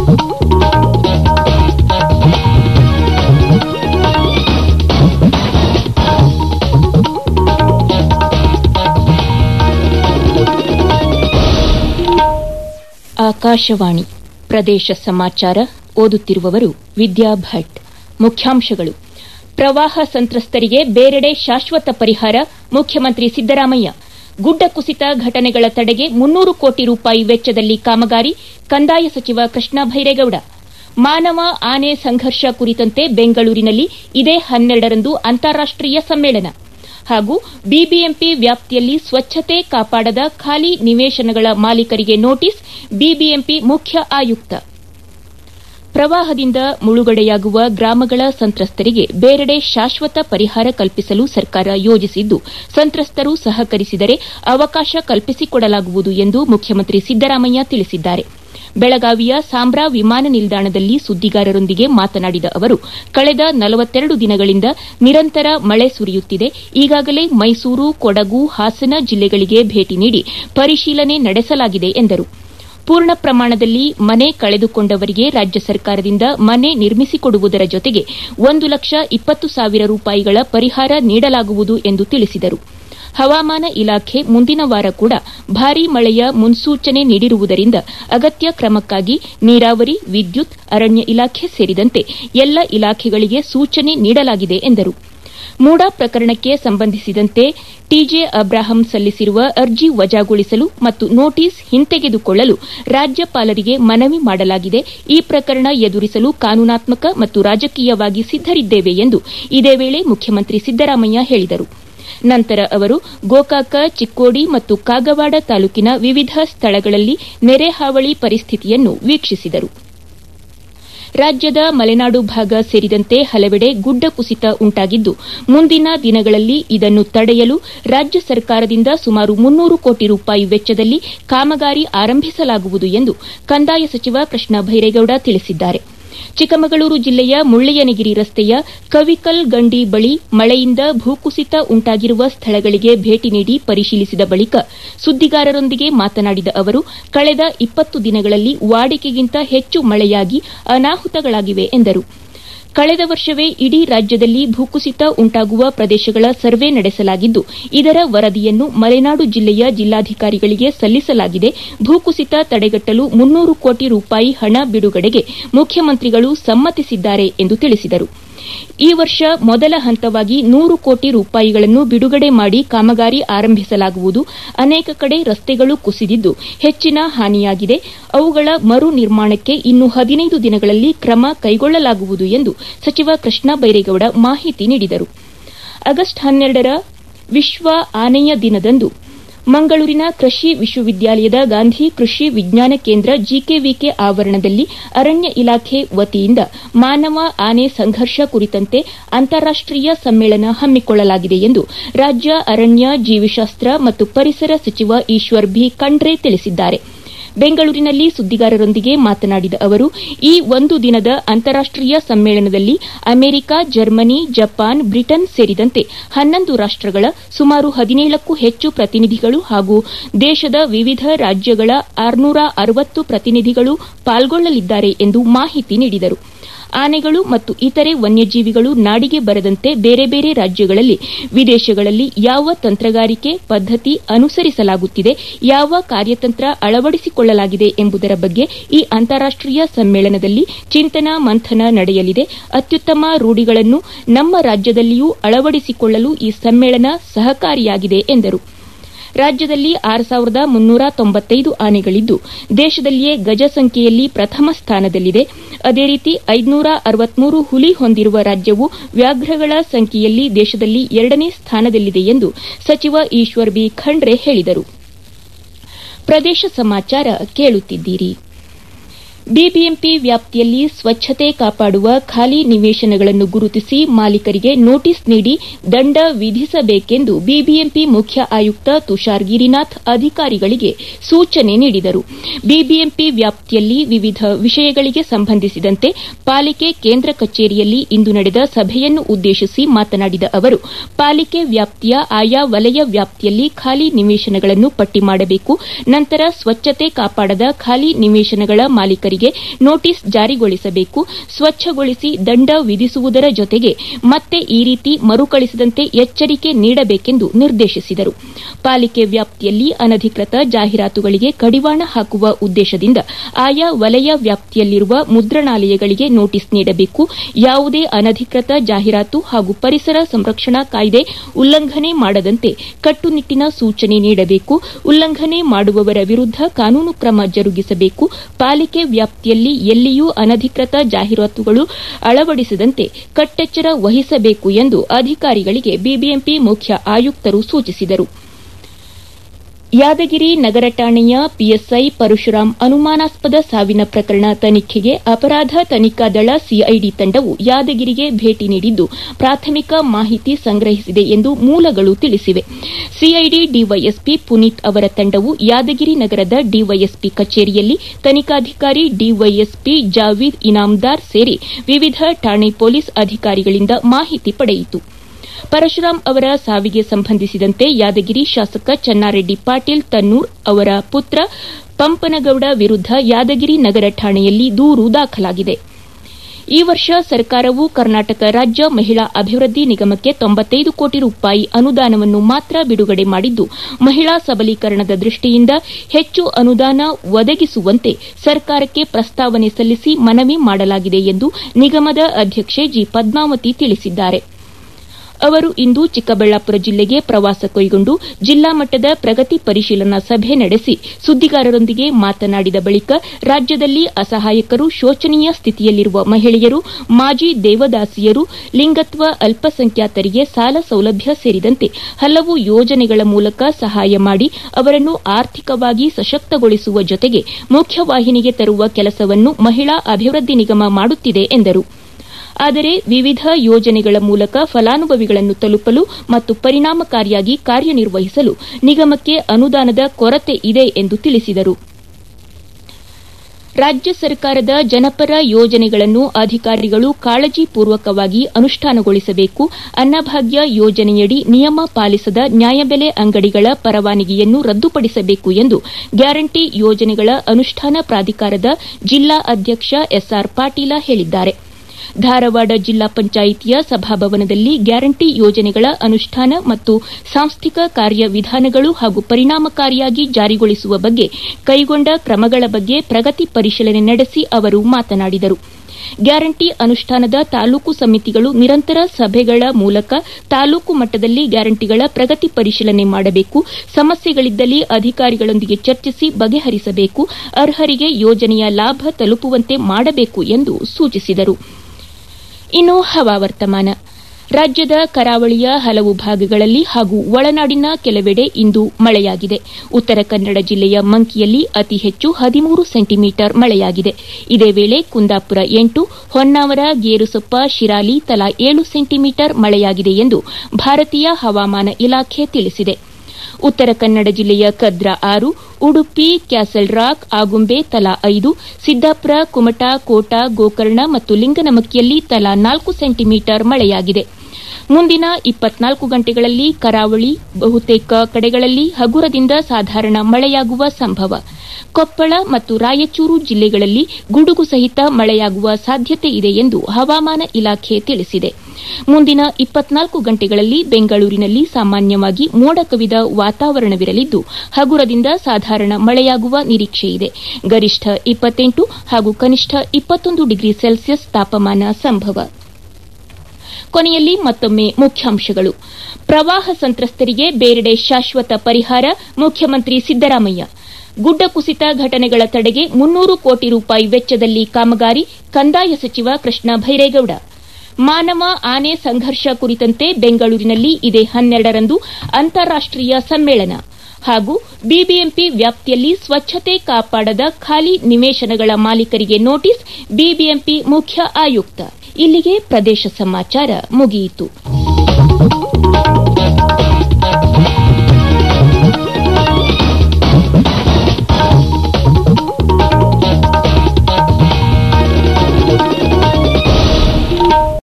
ಆಕಾಶವಾಣಿ ಪ್ರದೇಶ ಸಮಾಚಾರ ಓದುತ್ತಿರುವವರು ವಿದ್ಯಾ ಭಟ್ ಮುಖ್ಯಾಂಶಗಳು ಪ್ರವಾಹ ಸಂತ್ರಸ್ತರಿಗೆ ಬೇರೆಡೆ ಶಾಶ್ವತ ಪರಿಹಾರ ಮುಖ್ಯಮಂತ್ರಿ ಸಿದ್ದರಾಮಯ್ಯ ಗುಡ್ಡ ಕುಸಿತ ಘಟನೆಗಳ ತಡೆಗೆ ಮುನ್ನೂರು ಕೋಟಿ ರೂಪಾಯಿ ವೆಚ್ಚದಲ್ಲಿ ಕಾಮಗಾರಿ ಕಂದಾಯ ಸಚಿವ ಕೃಷ್ಣ ಭೈರೇಗೌಡ ಮಾನವ ಆನೆ ಸಂಘರ್ಷ ಕುರಿತಂತೆ ಬೆಂಗಳೂರಿನಲ್ಲಿ ಇದೇ ಹನ್ನೆರಡರಂದು ಅಂತಾರಾಷ್ಟೀಯ ಸಮ್ಮೇಳನ ಹಾಗೂ ಬಿಬಿಎಂಪಿ ವ್ಯಾಪ್ತಿಯಲ್ಲಿ ಸ್ವಚ್ಛತೆ ಕಾಪಾಡದ ಖಾಲಿ ನಿವೇಶನಗಳ ಮಾಲೀಕರಿಗೆ ನೋಟಿಸ್ ಬಿಬಿಎಂಪಿ ಮುಖ್ಯ ಆಯುಕ್ತ ಪ್ರವಾಹದಿಂದ ಮುಳುಗಡೆಯಾಗುವ ಗ್ರಾಮಗಳ ಸಂತ್ರಸ್ತರಿಗೆ ಬೇರೆಡೆ ಶಾಶ್ವತ ಪರಿಹಾರ ಕಲ್ಪಿಸಲು ಸರ್ಕಾರ ಯೋಜಿಸಿದ್ದು ಸಂತ್ರಸ್ತರು ಸಹಕರಿಸಿದರೆ ಅವಕಾಶ ಕಲ್ಪಿಸಿಕೊಡಲಾಗುವುದು ಎಂದು ಮುಖ್ಯಮಂತ್ರಿ ಸಿದ್ದರಾಮಯ್ಯ ತಿಳಿಸಿದ್ದಾರೆ ಬೆಳಗಾವಿಯ ಸಾಂಬ್ರಾ ವಿಮಾನ ನಿಲ್ದಾಣದಲ್ಲಿ ಸುದ್ದಿಗಾರರೊಂದಿಗೆ ಮಾತನಾಡಿದ ಅವರು ಕಳೆದ ನಲವತ್ತೆರಡು ದಿನಗಳಿಂದ ನಿರಂತರ ಮಳೆ ಸುರಿಯುತ್ತಿದೆ ಈಗಾಗಲೇ ಮೈಸೂರು ಕೊಡಗು ಹಾಸನ ಜಿಲ್ಲೆಗಳಿಗೆ ಭೇಟಿ ನೀಡಿ ಪರಿಶೀಲನೆ ನಡೆಸಲಾಗಿದೆ ಎಂದರು ಪೂರ್ಣ ಪ್ರಮಾಣದಲ್ಲಿ ಮನೆ ಕಳೆದುಕೊಂಡವರಿಗೆ ರಾಜ್ಯ ಸರ್ಕಾರದಿಂದ ಮನೆ ನಿರ್ಮಿಸಿಕೊಡುವುದರ ಜೊತೆಗೆ ಒಂದು ಲಕ್ಷ ಇಪ್ಪತ್ತು ಸಾವಿರ ರೂಪಾಯಿಗಳ ಪರಿಹಾರ ನೀಡಲಾಗುವುದು ಎಂದು ತಿಳಿಸಿದರು ಹವಾಮಾನ ಇಲಾಖೆ ಮುಂದಿನ ವಾರ ಕೂಡ ಭಾರೀ ಮಳೆಯ ಮುನ್ಸೂಚನೆ ನೀಡಿರುವುದರಿಂದ ಅಗತ್ಯ ಕ್ರಮಕ್ಕಾಗಿ ನೀರಾವರಿ ವಿದ್ಯುತ್ ಅರಣ್ಯ ಇಲಾಖೆ ಸೇರಿದಂತೆ ಎಲ್ಲ ಇಲಾಖೆಗಳಿಗೆ ಸೂಚನೆ ನೀಡಲಾಗಿದೆ ಎಂದರು ಮೂಡಾ ಪ್ರಕರಣಕ್ಕೆ ಸಂಬಂಧಿಸಿದಂತೆ ಟಿಜೆ ಅಬ್ರಾಹಂ ಸಲ್ಲಿಸಿರುವ ಅರ್ಜಿ ವಜಾಗೊಳಿಸಲು ಮತ್ತು ನೋಟಿಸ್ ಹಿಂತೆಗೆದುಕೊಳ್ಳಲು ರಾಜ್ಯಪಾಲರಿಗೆ ಮನವಿ ಮಾಡಲಾಗಿದೆ ಈ ಪ್ರಕರಣ ಎದುರಿಸಲು ಕಾನೂನಾತ್ಮಕ ಮತ್ತು ರಾಜಕೀಯವಾಗಿ ಸಿದ್ದರಿದ್ದೇವೆ ಎಂದು ಇದೇ ವೇಳೆ ಮುಖ್ಯಮಂತ್ರಿ ಸಿದ್ದರಾಮಯ್ಯ ಹೇಳಿದರು ನಂತರ ಅವರು ಗೋಕಾಕ ಚಿಕ್ಕೋಡಿ ಮತ್ತು ಕಾಗವಾಡ ತಾಲೂಕಿನ ವಿವಿಧ ಸ್ಥಳಗಳಲ್ಲಿ ನೆರೆ ಹಾವಳಿ ಪರಿಸ್ಥಿತಿಯನ್ನು ವೀಕ್ಷಿಸಿದರು ರಾಜ್ಯದ ಮಲೆನಾಡು ಭಾಗ ಸೇರಿದಂತೆ ಹಲವೆಡೆ ಗುಡ್ಡ ಕುಸಿತ ಉಂಟಾಗಿದ್ದು ಮುಂದಿನ ದಿನಗಳಲ್ಲಿ ಇದನ್ನು ತಡೆಯಲು ರಾಜ್ಯ ಸರ್ಕಾರದಿಂದ ಸುಮಾರು ಮುನ್ನೂರು ಕೋಟಿ ರೂಪಾಯಿ ವೆಚ್ಚದಲ್ಲಿ ಕಾಮಗಾರಿ ಆರಂಭಿಸಲಾಗುವುದು ಎಂದು ಕಂದಾಯ ಸಚಿವ ಕೃಷ್ಣ ಭೈರೇಗೌಡ ತಿಳಿಸಿದ್ದಾರೆ ಚಿಕ್ಕಮಗಳೂರು ಜಿಲ್ಲೆಯ ಮುಳ್ಳಯ್ಯನಗಿರಿ ರಸ್ತೆಯ ಕವಿಕಲ್ ಗಂಡಿ ಬಳಿ ಮಳೆಯಿಂದ ಭೂಕುಸಿತ ಉಂಟಾಗಿರುವ ಸ್ಥಳಗಳಿಗೆ ಭೇಟಿ ನೀಡಿ ಪರಿಶೀಲಿಸಿದ ಬಳಿಕ ಸುದ್ದಿಗಾರರೊಂದಿಗೆ ಮಾತನಾಡಿದ ಅವರು ಕಳೆದ ಇಪ್ಪತ್ತು ದಿನಗಳಲ್ಲಿ ವಾಡಿಕೆಗಿಂತ ಹೆಚ್ಚು ಮಳೆಯಾಗಿ ಅನಾಹುತಗಳಾಗಿವೆ ಎಂದರು ಕಳೆದ ವರ್ಷವೇ ಇಡೀ ರಾಜ್ಯದಲ್ಲಿ ಭೂಕುಸಿತ ಉಂಟಾಗುವ ಪ್ರದೇಶಗಳ ಸರ್ವೆ ನಡೆಸಲಾಗಿದ್ದು ಇದರ ವರದಿಯನ್ನು ಮಲೆನಾಡು ಜಿಲ್ಲೆಯ ಜಿಲ್ಲಾಧಿಕಾರಿಗಳಿಗೆ ಸಲ್ಲಿಸಲಾಗಿದೆ ಭೂಕುಸಿತ ತಡೆಗಟ್ಟಲು ಮುನ್ನೂರು ಕೋಟಿ ರೂಪಾಯಿ ಹಣ ಬಿಡುಗಡೆಗೆ ಮುಖ್ಯಮಂತ್ರಿಗಳು ಸಮ್ಮತಿಸಿದ್ದಾರೆ ಎಂದು ತಿಳಿಸಿದರು ಈ ವರ್ಷ ಮೊದಲ ಹಂತವಾಗಿ ನೂರು ಕೋಟಿ ರೂಪಾಯಿಗಳನ್ನು ಬಿಡುಗಡೆ ಮಾಡಿ ಕಾಮಗಾರಿ ಆರಂಭಿಸಲಾಗುವುದು ಅನೇಕ ಕಡೆ ರಸ್ತೆಗಳು ಕುಸಿದಿದ್ದು ಹೆಚ್ಚಿನ ಹಾನಿಯಾಗಿದೆ ಅವುಗಳ ಮರು ನಿರ್ಮಾಣಕ್ಕೆ ಇನ್ನು ಹದಿನೈದು ದಿನಗಳಲ್ಲಿ ಕ್ರಮ ಕೈಗೊಳ್ಳಲಾಗುವುದು ಎಂದು ಸಚಿವ ಕೃಷ್ಣ ಬೈರೇಗೌಡ ಮಾಹಿತಿ ನೀಡಿದರು ಆಗಸ್ಟ್ ಹನ್ನೆರಡರ ವಿಶ್ವ ಆನೆಯ ದಿನದಂದು ಮಂಗಳೂರಿನ ಕೃಷಿ ವಿಶ್ವವಿದ್ಯಾಲಯದ ಗಾಂಧಿ ಕೃಷಿ ವಿಜ್ಞಾನ ಕೇಂದ್ರ ಜಿಕೆವಿಕೆ ಆವರಣದಲ್ಲಿ ಅರಣ್ಯ ಇಲಾಖೆ ವತಿಯಿಂದ ಮಾನವ ಆನೆ ಸಂಘರ್ಷ ಕುರಿತಂತೆ ಅಂತಾರಾಷ್ಟೀಯ ಸಮ್ಮೇಳನ ಹಮ್ಮಿಕೊಳ್ಳಲಾಗಿದೆ ಎಂದು ರಾಜ್ಯ ಅರಣ್ಯ ಜೀವಿಶಾಸ್ತ್ರ ಮತ್ತು ಪರಿಸರ ಸಚಿವ ಈಶ್ವರ್ ಬಿ ಖಂಡ್ರೆ ತಿಳಿಸಿದ್ದಾರೆ ಬೆಂಗಳೂರಿನಲ್ಲಿ ಸುದ್ದಿಗಾರರೊಂದಿಗೆ ಮಾತನಾಡಿದ ಅವರು ಈ ಒಂದು ದಿನದ ಅಂತಾರಾಷ್ಟೀಯ ಸಮ್ಮೇಳನದಲ್ಲಿ ಅಮೆರಿಕ ಜರ್ಮನಿ ಜಪಾನ್ ಬ್ರಿಟನ್ ಸೇರಿದಂತೆ ಹನ್ನೊಂದು ರಾಷ್ಟಗಳ ಸುಮಾರು ಹದಿನೇಳಕ್ಕೂ ಹೆಚ್ಚು ಪ್ರತಿನಿಧಿಗಳು ಹಾಗೂ ದೇಶದ ವಿವಿಧ ರಾಜ್ಯಗಳ ಆರುನೂರ ಅರವತ್ತು ಪ್ರತಿನಿಧಿಗಳು ಪಾಲ್ಗೊಳ್ಳಲಿದ್ದಾರೆ ಎಂದು ಮಾಹಿತಿ ನೀಡಿದರು ಆನೆಗಳು ಮತ್ತು ಇತರೆ ವನ್ಯಜೀವಿಗಳು ನಾಡಿಗೆ ಬರದಂತೆ ಬೇರೆ ಬೇರೆ ರಾಜ್ಯಗಳಲ್ಲಿ ವಿದೇಶಗಳಲ್ಲಿ ಯಾವ ತಂತ್ರಗಾರಿಕೆ ಪದ್ದತಿ ಅನುಸರಿಸಲಾಗುತ್ತಿದೆ ಯಾವ ಕಾರ್ಯತಂತ್ರ ಅಳವಡಿಸಿಕೊಳ್ಳಲಾಗಿದೆ ಎಂಬುದರ ಬಗ್ಗೆ ಈ ಅಂತಾರಾಷ್ಟೀಯ ಸಮ್ಮೇಳನದಲ್ಲಿ ಚಿಂತನ ಮಂಥನ ನಡೆಯಲಿದೆ ಅತ್ಯುತ್ತಮ ರೂಢಿಗಳನ್ನು ನಮ್ಮ ರಾಜ್ಯದಲ್ಲಿಯೂ ಅಳವಡಿಸಿಕೊಳ್ಳಲು ಈ ಸಮ್ಮೇಳನ ಸಹಕಾರಿಯಾಗಿದೆ ಎಂದರು ರಾಜ್ಯದಲ್ಲಿ ಆರು ಸಾವಿರದ ಮುನ್ನೂರ ತೊಂಬತ್ತೈದು ಆನೆಗಳಿದ್ದು ದೇಶದಲ್ಲಿಯೇ ಗಜ ಸಂಖ್ಯೆಯಲ್ಲಿ ಪ್ರಥಮ ಸ್ಥಾನದಲ್ಲಿದೆ ಅದೇ ರೀತಿ ಐದುನೂರ ಅರವತ್ಮೂರು ಹುಲಿ ಹೊಂದಿರುವ ರಾಜ್ಯವು ವ್ಯಾಘ್ರಗಳ ಸಂಖ್ಯೆಯಲ್ಲಿ ದೇಶದಲ್ಲಿ ಎರಡನೇ ಸ್ಥಾನದಲ್ಲಿದೆ ಎಂದು ಸಚಿವ ಈಶ್ವರ್ ಬಿ ಖಂಡ್ರೆ ಹೇಳಿದರು ಪ್ರದೇಶ ಸಮಾಚಾರ ಕೇಳುತ್ತಿದ್ದೀರಿ ಬಿಬಿಎಂಪಿ ವ್ಯಾಪ್ತಿಯಲ್ಲಿ ಸ್ವಚ್ಛತೆ ಕಾಪಾಡುವ ಖಾಲಿ ನಿವೇಶನಗಳನ್ನು ಗುರುತಿಸಿ ಮಾಲೀಕರಿಗೆ ನೋಟಿಸ್ ನೀಡಿ ದಂಡ ವಿಧಿಸಬೇಕೆಂದು ಬಿಬಿಎಂಪಿ ಮುಖ್ಯ ಆಯುಕ್ತ ತುಷಾರ್ ಗಿರಿನಾಥ್ ಅಧಿಕಾರಿಗಳಿಗೆ ಸೂಚನೆ ನೀಡಿದರು ಬಿಬಿಎಂಪಿ ವ್ಯಾಪ್ತಿಯಲ್ಲಿ ವಿವಿಧ ವಿಷಯಗಳಿಗೆ ಸಂಬಂಧಿಸಿದಂತೆ ಪಾಲಿಕೆ ಕೇಂದ್ರ ಕಚೇರಿಯಲ್ಲಿ ಇಂದು ನಡೆದ ಸಭೆಯನ್ನು ಉದ್ದೇಶಿಸಿ ಮಾತನಾಡಿದ ಅವರು ಪಾಲಿಕೆ ವ್ಯಾಪ್ತಿಯ ಆಯಾ ವಲಯ ವ್ಯಾಪ್ತಿಯಲ್ಲಿ ಖಾಲಿ ನಿವೇಶನಗಳನ್ನು ಪಟ್ಟಿ ಮಾಡಬೇಕು ನಂತರ ಸ್ವಚ್ಛತೆ ಕಾಪಾಡದ ಖಾಲಿ ನಿವೇಶನಗಳ ಮಾಲೀಕರಿಗೆ ಮಾಲೀಕರಿಗೆ ನೋಟಿಸ್ ಜಾರಿಗೊಳಿಸಬೇಕು ಸ್ವಚ್ಛಗೊಳಿಸಿ ದಂಡ ವಿಧಿಸುವುದರ ಜೊತೆಗೆ ಮತ್ತೆ ಈ ರೀತಿ ಮರುಕಳಿಸದಂತೆ ಎಚ್ಚರಿಕೆ ನೀಡಬೇಕೆಂದು ನಿರ್ದೇಶಿಸಿದರು ಪಾಲಿಕೆ ವ್ಯಾಪ್ತಿಯಲ್ಲಿ ಅನಧಿಕೃತ ಜಾಹೀರಾತುಗಳಿಗೆ ಕಡಿವಾಣ ಹಾಕುವ ಉದ್ದೇಶದಿಂದ ಆಯಾ ವಲಯ ವ್ಯಾಪ್ತಿಯಲ್ಲಿರುವ ಮುದ್ರಣಾಲಯಗಳಿಗೆ ನೋಟಿಸ್ ನೀಡಬೇಕು ಯಾವುದೇ ಅನಧಿಕೃತ ಜಾಹೀರಾತು ಹಾಗೂ ಪರಿಸರ ಸಂರಕ್ಷಣಾ ಕಾಯ್ದೆ ಉಲ್ಲಂಘನೆ ಮಾಡದಂತೆ ಕಟ್ಟುನಿಟ್ಟಿನ ಸೂಚನೆ ನೀಡಬೇಕು ಉಲ್ಲಂಘನೆ ಮಾಡುವವರ ವಿರುದ್ದ ಕಾನೂನು ಕ್ರಮ ಜರುಗಿಸಬೇಕು ಪಾಲಿಕೆ ವ್ಯಾಪ್ತಿಯಲ್ಲಿ ಎಲ್ಲಿಯೂ ಅನಧಿಕೃತ ಜಾಹೀರಾತುಗಳು ಅಳವಡಿಸದಂತೆ ಕಟ್ಟೆಚ್ಚರ ವಹಿಸಬೇಕು ಎಂದು ಅಧಿಕಾರಿಗಳಿಗೆ ಬಿಬಿಎಂಪಿ ಮುಖ್ಯ ಆಯುಕ್ತರು ಸೂಚಿಸಿದರು ಯಾದಗಿರಿ ನಗರ ಠಾಣೆಯ ಪಿಎಸ್ಐ ಪರಶುರಾಮ್ ಅನುಮಾನಾಸ್ಪದ ಸಾವಿನ ಪ್ರಕರಣ ತನಿಖೆಗೆ ಅಪರಾಧ ತನಿಖಾ ದಳ ಸಿಐಡಿ ತಂಡವು ಯಾದಗಿರಿಗೆ ಭೇಟಿ ನೀಡಿದ್ದು ಪ್ರಾಥಮಿಕ ಮಾಹಿತಿ ಸಂಗ್ರಹಿಸಿದೆ ಎಂದು ಮೂಲಗಳು ತಿಳಿಸಿವೆ ಸಿಐಡಿ ಡಿವೈಎಸ್ಪಿ ಪುನೀತ್ ಅವರ ತಂಡವು ಯಾದಗಿರಿ ನಗರದ ಡಿವೈಎಸ್ಪಿ ಕಚೇರಿಯಲ್ಲಿ ತನಿಖಾಧಿಕಾರಿ ಡಿವೈಎಸ್ಪಿ ಜಾವೀದ್ ಇನಾಮ್ದಾರ್ ಸೇರಿ ವಿವಿಧ ಠಾಣೆ ಪೊಲೀಸ್ ಅಧಿಕಾರಿಗಳಿಂದ ಮಾಹಿತಿ ಪಡೆಯಿತು ಪರಶುರಾಮ್ ಅವರ ಸಾವಿಗೆ ಸಂಬಂಧಿಸಿದಂತೆ ಯಾದಗಿರಿ ಶಾಸಕ ಚನ್ನಾರೆಡ್ಡಿ ಪಾಟೀಲ್ ತನ್ನೂರ್ ಅವರ ಪುತ್ರ ಪಂಪನಗೌಡ ವಿರುದ್ದ ಯಾದಗಿರಿ ನಗರ ಠಾಣೆಯಲ್ಲಿ ದೂರು ದಾಖಲಾಗಿದೆ ಈ ವರ್ಷ ಸರ್ಕಾರವು ಕರ್ನಾಟಕ ರಾಜ್ಯ ಮಹಿಳಾ ಅಭಿವೃದ್ಧಿ ನಿಗಮಕ್ಕೆ ತೊಂಬತ್ತೈದು ಕೋಟಿ ರೂಪಾಯಿ ಅನುದಾನವನ್ನು ಮಾತ್ರ ಬಿಡುಗಡೆ ಮಾಡಿದ್ದು ಮಹಿಳಾ ಸಬಲೀಕರಣದ ದೃಷ್ಟಿಯಿಂದ ಹೆಚ್ಚು ಅನುದಾನ ಒದಗಿಸುವಂತೆ ಸರ್ಕಾರಕ್ಕೆ ಪ್ರಸ್ತಾವನೆ ಸಲ್ಲಿಸಿ ಮನವಿ ಮಾಡಲಾಗಿದೆ ಎಂದು ನಿಗಮದ ಅಧ್ಯಕ್ಷೆ ಜಿ ಪದ್ಮಾವತಿ ತಿಳಿಸಿದ್ದಾರೆ ಅವರು ಇಂದು ಚಿಕ್ಕಬಳ್ಳಾಪುರ ಜಿಲ್ಲೆಗೆ ಪ್ರವಾಸ ಕೈಗೊಂಡು ಜಿಲ್ಲಾ ಮಟ್ಟದ ಪ್ರಗತಿ ಪರಿಶೀಲನಾ ಸಭೆ ನಡೆಸಿ ಸುದ್ದಿಗಾರರೊಂದಿಗೆ ಮಾತನಾಡಿದ ಬಳಿಕ ರಾಜ್ಯದಲ್ಲಿ ಅಸಹಾಯಕರು ಶೋಚನೀಯ ಸ್ಥಿತಿಯಲ್ಲಿರುವ ಮಹಿಳೆಯರು ಮಾಜಿ ದೇವದಾಸಿಯರು ಲಿಂಗತ್ವ ಅಲ್ಪಸಂಖ್ಯಾತರಿಗೆ ಸಾಲ ಸೌಲಭ್ಯ ಸೇರಿದಂತೆ ಹಲವು ಯೋಜನೆಗಳ ಮೂಲಕ ಸಹಾಯ ಮಾಡಿ ಅವರನ್ನು ಆರ್ಥಿಕವಾಗಿ ಸಶಕ್ತಗೊಳಿಸುವ ಜೊತೆಗೆ ಮುಖ್ಯವಾಹಿನಿಗೆ ತರುವ ಕೆಲಸವನ್ನು ಮಹಿಳಾ ಅಭಿವೃದ್ಧಿ ನಿಗಮ ಮಾಡುತ್ತಿದೆ ಎಂದರು ಆದರೆ ವಿವಿಧ ಯೋಜನೆಗಳ ಮೂಲಕ ಫಲಾನುಭವಿಗಳನ್ನು ತಲುಪಲು ಮತ್ತು ಪರಿಣಾಮಕಾರಿಯಾಗಿ ಕಾರ್ಯನಿರ್ವಹಿಸಲು ನಿಗಮಕ್ಕೆ ಅನುದಾನದ ಕೊರತೆ ಇದೆ ಎಂದು ತಿಳಿಸಿದರು ರಾಜ್ಯ ಸರ್ಕಾರದ ಜನಪರ ಯೋಜನೆಗಳನ್ನು ಅಧಿಕಾರಿಗಳು ಕಾಳಜಿಪೂರ್ವಕವಾಗಿ ಅನುಷ್ಠಾನಗೊಳಿಸಬೇಕು ಅನ್ನಭಾಗ್ಯ ಯೋಜನೆಯಡಿ ನಿಯಮ ಪಾಲಿಸದ ನ್ಯಾಯಬೆಲೆ ಅಂಗಡಿಗಳ ಪರವಾನಗಿಯನ್ನು ರದ್ದುಪಡಿಸಬೇಕು ಎಂದು ಗ್ಯಾರಂಟಿ ಯೋಜನೆಗಳ ಅನುಷ್ಠಾನ ಪ್ರಾಧಿಕಾರದ ಜಿಲ್ಲಾ ಅಧ್ಯಕ್ಷ ಎಸ್ಆರ್ ಪಾಟೀಲ ಹೇಳಿದ್ದಾರೆ ಧಾರವಾಡ ಜಿಲ್ಲಾ ಪಂಚಾಯಿತಿಯ ಸಭಾಭವನದಲ್ಲಿ ಗ್ಯಾರಂಟಿ ಯೋಜನೆಗಳ ಅನುಷ್ಠಾನ ಮತ್ತು ಸಾಂಸ್ಥಿಕ ಕಾರ್ಯವಿಧಾನಗಳು ಹಾಗೂ ಪರಿಣಾಮಕಾರಿಯಾಗಿ ಜಾರಿಗೊಳಿಸುವ ಬಗ್ಗೆ ಕೈಗೊಂಡ ಕ್ರಮಗಳ ಬಗ್ಗೆ ಪ್ರಗತಿ ಪರಿಶೀಲನೆ ನಡೆಸಿ ಅವರು ಮಾತನಾಡಿದರು ಗ್ಯಾರಂಟಿ ಅನುಷ್ಠಾನದ ತಾಲೂಕು ಸಮಿತಿಗಳು ನಿರಂತರ ಸಭೆಗಳ ಮೂಲಕ ತಾಲೂಕು ಮಟ್ಟದಲ್ಲಿ ಗ್ಯಾರಂಟಿಗಳ ಪ್ರಗತಿ ಪರಿಶೀಲನೆ ಮಾಡಬೇಕು ಸಮಸ್ಯೆಗಳಿದ್ದಲ್ಲಿ ಅಧಿಕಾರಿಗಳೊಂದಿಗೆ ಚರ್ಚಿಸಿ ಬಗೆಹರಿಸಬೇಕು ಅರ್ಹರಿಗೆ ಯೋಜನೆಯ ಲಾಭ ತಲುಪುವಂತೆ ಮಾಡಬೇಕು ಎಂದು ಸೂಚಿಸಿದರು ಇನ್ನು ಹವಾವರ್ತಮಾನ ರಾಜ್ಯದ ಕರಾವಳಿಯ ಹಲವು ಭಾಗಗಳಲ್ಲಿ ಹಾಗೂ ಒಳನಾಡಿನ ಕೆಲವೆಡೆ ಇಂದು ಮಳೆಯಾಗಿದೆ ಉತ್ತರ ಕನ್ನಡ ಜಿಲ್ಲೆಯ ಮಂಕಿಯಲ್ಲಿ ಅತಿ ಹೆಚ್ಚು ಹದಿಮೂರು ಸೆಂಟಿಮೀಟರ್ ಮಳೆಯಾಗಿದೆ ಇದೇ ವೇಳೆ ಕುಂದಾಪುರ ಎಂಟು ಹೊನ್ನಾವರ ಗೇರುಸೊಪ್ಪ ಶಿರಾಲಿ ತಲಾ ಏಳು ಸೆಂಟಿಮೀಟರ್ ಮಳೆಯಾಗಿದೆ ಎಂದು ಭಾರತೀಯ ಹವಾಮಾನ ಇಲಾಖೆ ತಿಳಿಸಿದೆ ಉತ್ತರ ಕನ್ನಡ ಜಿಲ್ಲೆಯ ಕದ್ರಾ ಆರು ಉಡುಪಿ ಕ್ಯಾಸಲ್ ರಾಕ್ ಆಗುಂಬೆ ತಲಾ ಐದು ಸಿದ್ದಾಪುರ ಕುಮಟಾ ಕೋಟಾ ಗೋಕರ್ಣ ಮತ್ತು ಲಿಂಗನಮಕ್ಕಿಯಲ್ಲಿ ತಲಾ ನಾಲ್ಕು ಸೆಂಟಿಮೀಟರ್ ಮಳೆಯಾಗಿದೆ ಮುಂದಿನ ಇಪ್ಪತ್ನಾಲ್ಕು ಗಂಟೆಗಳಲ್ಲಿ ಕರಾವಳಿ ಬಹುತೇಕ ಕಡೆಗಳಲ್ಲಿ ಹಗುರದಿಂದ ಸಾಧಾರಣ ಮಳೆಯಾಗುವ ಸಂಭವ ಕೊಪ್ಪಳ ಮತ್ತು ರಾಯಚೂರು ಜಿಲ್ಲೆಗಳಲ್ಲಿ ಗುಡುಗು ಸಹಿತ ಮಳೆಯಾಗುವ ಸಾಧ್ಯತೆ ಇದೆ ಎಂದು ಹವಾಮಾನ ಇಲಾಖೆ ತಿಳಿಸಿದೆ ಮುಂದಿನ ಇಪ್ಪತ್ನಾಲ್ಕು ಗಂಟೆಗಳಲ್ಲಿ ಬೆಂಗಳೂರಿನಲ್ಲಿ ಸಾಮಾನ್ಯವಾಗಿ ಮೋಡ ಕವಿದ ವಾತಾವರಣವಿರಲಿದ್ದು ಹಗುರದಿಂದ ಸಾಧಾರಣ ಮಳೆಯಾಗುವ ನಿರೀಕ್ಷೆಯಿದೆ ಗರಿಷ್ಠ ಇಪ್ಪತ್ತೆಂಟು ಹಾಗೂ ಕನಿಷ್ಠ ಇಪ್ಪತ್ತೊಂದು ಡಿಗ್ರಿ ಸೆಲ್ಸಿಯಸ್ ತಾಪಮಾನ ಸಂಭವ ಕೊನೆಯಲ್ಲಿ ಮತ್ತೊಮ್ಮೆ ಮುಖ್ಯಾಂಶಗಳು ಪ್ರವಾಹ ಸಂತ್ರಸ್ತರಿಗೆ ಬೇರೆಡೆ ಶಾಶ್ವತ ಪರಿಹಾರ ಮುಖ್ಯಮಂತ್ರಿ ಸಿದ್ದರಾಮಯ್ಯ ಗುಡ್ಡ ಕುಸಿತ ಘಟನೆಗಳ ತಡೆಗೆ ಮುನ್ನೂರು ಕೋಟಿ ರೂಪಾಯಿ ವೆಚ್ಚದಲ್ಲಿ ಕಾಮಗಾರಿ ಕಂದಾಯ ಸಚಿವ ಕೃಷ್ಣ ಭೈರೇಗೌಡ ಮಾನವ ಆನೆ ಸಂಘರ್ಷ ಕುರಿತಂತೆ ಬೆಂಗಳೂರಿನಲ್ಲಿ ಇದೇ ಹನ್ನೆರಡರಂದು ಅಂತಾರಾಷ್ಟೀಯ ಸಮ್ಮೇಳನ ಹಾಗೂ ಬಿಬಿಎಂಪಿ ವ್ಯಾಪ್ತಿಯಲ್ಲಿ ಸ್ವಚ್ಛತೆ ಕಾಪಾಡದ ಖಾಲಿ ನಿವೇಶನಗಳ ಮಾಲೀಕರಿಗೆ ನೋಟಿಸ್ ಬಿಬಿಎಂಪಿ ಮುಖ್ಯ ಆಯುಕ್ತ ಇಲ್ಲಿಗೆ ಪ್ರದೇಶ ಸಮಾಚಾರ ಮುಗಿಯಿತು